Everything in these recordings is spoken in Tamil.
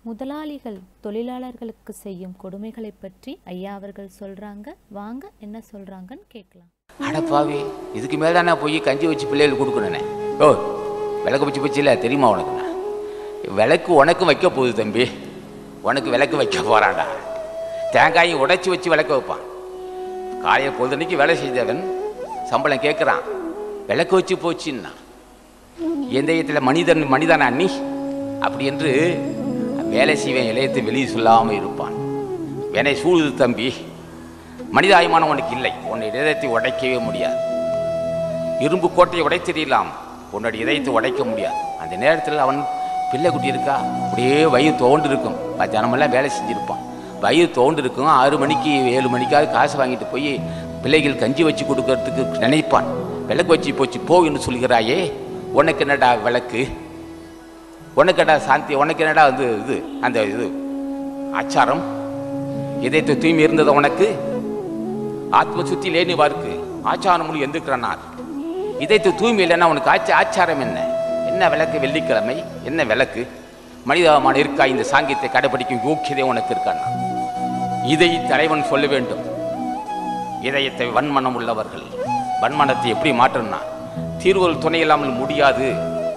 முதலாளிகள் தொழிலாளர்களுக்கு செய்யும் கொடுமைகளை பற்றி ஐயா அவர்கள் சொல்றாங்க வாங்க என்ன சொல்றாங்கன்னு கேட்கலாம் அடப்பாவி இதுக்கு மேலே நான் போய் கஞ்சி வச்சு பிள்ளைகளுக்கு கொடுக்கணுனே ஓ விளக்கு வச்சு போச்சு இல்லை தெரியுமா உனக்கு நான் விளக்கு உனக்கு வைக்க போகுது தம்பி உனக்கு விளக்கு வைக்க போறான்டா தேங்காயை உடைச்சி வச்சு விளக்கு வைப்பான் காலையில் பொழுதன்னைக்கு வேலை செய்தவன் சம்பளம் கேட்குறான் விளக்கு வச்சு போச்சுன்னா எந்தயத்தில் மனிதன் மனிதனா நீ அப்படி என்று வேலை செய்வேன் இளையத்தை வெளியே சொல்லாமல் இருப்பான் வேனை சூழுது தம்பி மனிதாயமானம் உனக்கு இல்லை உன்னை இதயத்தை உடைக்கவே முடியாது இரும்பு கோட்டையை உடைத்திடலாம் உன்னுடைய இதயத்தை உடைக்க முடியாது அந்த நேரத்தில் அவன் பிள்ளை குட்டி இருக்கா அப்படியே வயிறு தோண்டு இருக்கும் ஜனமெல்லாம் வேலை செஞ்சிருப்பான் வயிறு தோண்டு இருக்கும் ஆறு மணிக்கு ஏழு மணிக்காவது காசு வாங்கிட்டு போய் பிள்ளைகள் கஞ்சி வச்சு கொடுக்கறதுக்கு நினைப்பான் விளக்கு வச்சு போச்சு போ என்று சொல்கிறாயே உனக்கு என்னடா விளக்கு உனக்கு என்னடா சாந்தி உனக்கு என்னடா வந்து இது அந்த இது ஆச்சாரம் இதயத்தை தூய்மை இருந்தது உனக்கு ஆத்ம சுத்தி லேனி வார்க்கு ஆச்சாரமும் எந்திருக்கிறானார் இதயத்தை தூய்மை இல்லைன்னா உனக்கு ஆச்ச ஆச்சாரம் என்ன என்ன விளக்கு வெள்ளிக்கிழமை என்ன விளக்கு மனிதாபமான இருக்கா இந்த சாங்கியத்தை கடைபிடிக்கும் யோக்கியதை உனக்கு இருக்கான்னா இதை தலைவன் சொல்ல வேண்டும் இதயத்தை வன்மனம் உள்ளவர்கள் வன்மனத்தை எப்படி மாற்றணும்னா தீர்வுகள் துணை இல்லாமல் முடியாது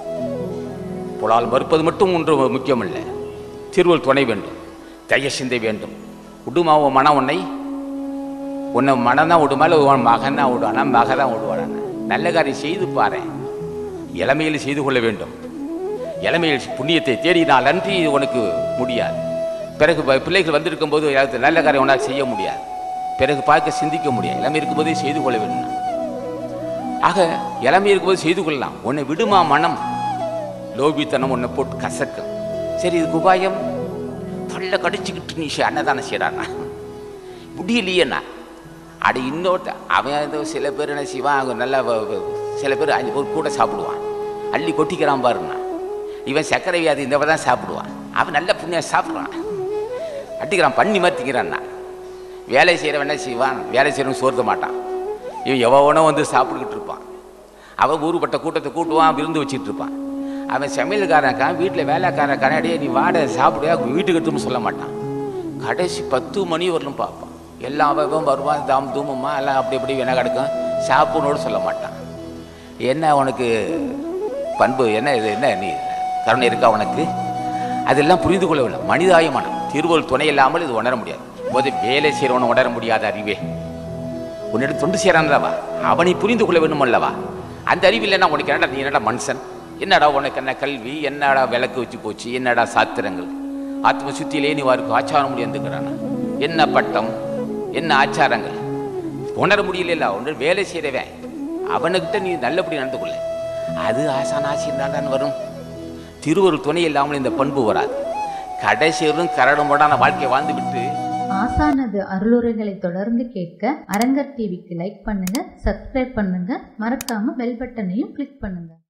புலால் மறுப்பது மட்டும் ஒன்று முக்கியமல்ல தீர்வுகள் துணை வேண்டும் தைய சிந்தை வேண்டும் உடுமாவ மனம் உன்னை உன்னை மனம் தான் விடுமா இல்லை உன் மகன் தான் விடுவானா மக தான் விடுவானா நல்ல காரியம் செய்து பாரு இளமையில் செய்து கொள்ள வேண்டும் இளமையில் புண்ணியத்தை தேடினால் அன்றி உனக்கு முடியாது பிறகு ப- பிள்ளைகள் வந்திருக்கும் போது ஏதாவது நல்ல காரியம் உன்னால் செய்ய முடியாது பிறகு பார்க்க சிந்திக்க முடியாது இளமை இருக்கும்போதே செய்து கொள்ள வேண்டும் ஆக இளமை இருக்கும்போது செய்து கொள்ளலாம் உன்னை விடுமா மனம் லோபித்தனம் உன்னை போட்டு கசக்கும் சரி இதுக்கு உபாயம் தொல்லை கடிச்சுக்கிட்டு நீ அன்னதானம் செய்கிறானா முடியலையேண்ணா அடி இன்னொருத்த அவன் ஏதோ சில பேர் என்ன செய்வான் அவங்க நல்லா வ- வ- சில பேர் அஞ்சு பேர் கூட சாப்பிடுவான் அள்ளி கொட்டிக்கிறான் பாருண்ணா இவன் சர்க்கரை வியாதி இந்த தான் சாப்பிடுவான் அவன் நல்ல புண்ணியம் சாப்பிட்றான் அட்டிக்கிறான் பண்ணி மாதிரி திங்கிறான்னா வேலை செய்கிறவன் என்ன செய்வான் வேலை செய்கிறவன் சோர்த்த மாட்டான் இவன் எவனோ வந்து சாப்பிட்டுக்கிட்டு இருப்பான் அவன் ஊருப்பட்ட கூட்டத்தை கூட்டுவான் விருந்து வச்சுட்டு இருப்பான் அவன் சமையல்காரன் வீட்டில் வேலைக்காரன் அடையே நீ வாட சாப்பிடுயா வீட்டுக்கு எடுத்துன்னு சொல்ல மாட்டான் கடைசி பத்து மணி வரலும் பார்ப்பான் எல்லா அவன் வருவான் தாம் தூமமா எல்லாம் அப்படி இப்படி வேணா கிடக்கும் சாப்பிடணும்னு சொல்ல மாட்டான் என்ன உனக்கு பண்பு என்ன இது என்ன நீ கருணை இருக்கா உனக்கு அதெல்லாம் புரிந்து கொள்ளவில்லை மனிதாயமானம் திருவள்ளுவர் துணை இல்லாமல் இது உணர முடியாது போது வேலை செய்கிறவனை உணர முடியாத அறிவே உன்னிடம் தொண்டு செய்கிறான்லவா அவனை புரிந்து கொள்ள வேண்டும் அல்லவா அந்த அறிவு இல்லைன்னா உனக்கு என்னடா நீ என்னடா மனுஷன் என்னடா உனக்கு என்ன கல்வி என்னடா விளக்கு வச்சு போச்சு என்னடா சாத்திரங்கள் ஆத்ம சுத்தியிலே நீ வாருக்கு ஆச்சாரம் முடியாந்துக்கிறானா என்ன பட்டம் என்ன ஆச்சாரங்கள் உணர முடியல ஒன்று வேலை செய்கிறவன் அவனுக்கிட்ட நீ நல்லபடி நடந்து கொள்ள அது ஆசான் ஆசிரியர் வரும் திருவருள் துணை இல்லாமல் இந்த பண்பு வராது கடைசியரும் கரடுமுடான வாழ்க்கையை வாழ்ந்து விட்டு ஆசானது அருளுரைகளை தொடர்ந்து கேட்க அரங்கர் டிவிக்கு லைக் பண்ணுங்க சப்ஸ்கிரைப் பண்ணுங்க மறக்காம பெல் பட்டனையும் கிளிக் பண்ணுங்க